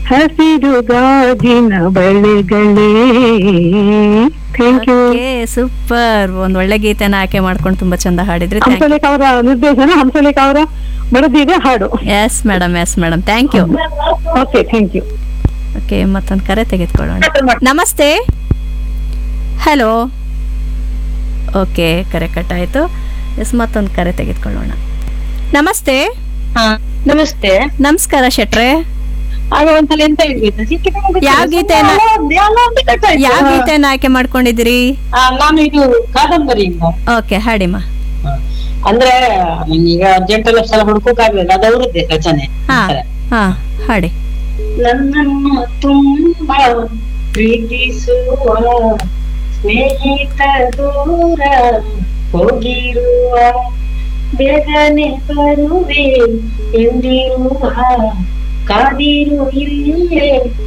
ಹಸಿರು ಗಾಜಿನ ಬಳೆಗಳೇ ಥ್ಯಾಂಕ್ ಯು ಓಕೆ ಸೂಪರ್ ಒಂದ್ ಒಳ್ಳೆ ಗೀತೆನ ಆಯ್ಕೆ ಮಾಡ್ಕೊಂಡು ತುಂಬಾ ಚಂದ ಹಾಡಿದ್ರಿ ಹಂಸಲೇಖ ಅವರ ನಿರ್ದೇಶನ ಹಂಸಲೇಖ ಅವರ ಬರೆದಿದೆ ಹಾಡು yes madam yes madam thank you okay thank you okay ಮತ್ತೊಂದು ಕರೆ ತೆಗೆದುಕೊಳ್ಳೋಣ ನಮಸ್ತೆ ಹಲೋ ಓಕೆ ಕರೆ ಕಟ್ ಆಯ್ತು ಎಸ್ ಮತ್ತೊಂದು ಕರೆ ತೆಗೆದುಕೊಳ್ಳೋಣ ನಮಸ್ತೆ ಹಾ ನಮಸ್ತೆ ನಮಸ್ಕಾರ ಶೆಟ್ರೆ ಆಗ ಒಂದ್ಸಲ ಎಂತ ಹೇಳ್ಬೇಕು ಸಿಕ್ಕಿದ ಮುಗಿತು. ಯಾವ ಗೀತೆನ? ಎಲ್ಲ ಒಂದೇ- ಎಲ್ಲ ಒಂದೇ ಕಟ್ ಆಯ್ತು. ಯಾವ ಗೀತೆನ ಆಯ್ಕೆ ಮಾಡ್ಕೊಂಡಿದ್ದೀರಿ ಆ, ನಾನು ಇದು ಕಾದಂಬರಿಯಿಂದ ಓಕೆ ಹಾಡಿಮ್ಮ ಅಂದ್ರೆ ಈಗ ಅರ್ಜೆಂಟ್ ಎಲ್ಲ ಸಲ ಹುಡುಕೋಕಾಗ್ಲಿಲ್ಲ ಅದು ಅವ್ರದ್ದೇ ರಚನೆ ಹಾ ಸರಿ. ಹಾ ಹಾಡಿ ನನ್ನನ್ನು ತುಂಬಾ ಪ್ರೀತಿಸುವ ಸ್ನೇಹಿತ ದೂರ ಹೋಗಿರುವ ಬೇಗನೆ ಬರುವೆ ಎಂದಿರುವ ಕಾದಿರು ಇಲ್ಲೇ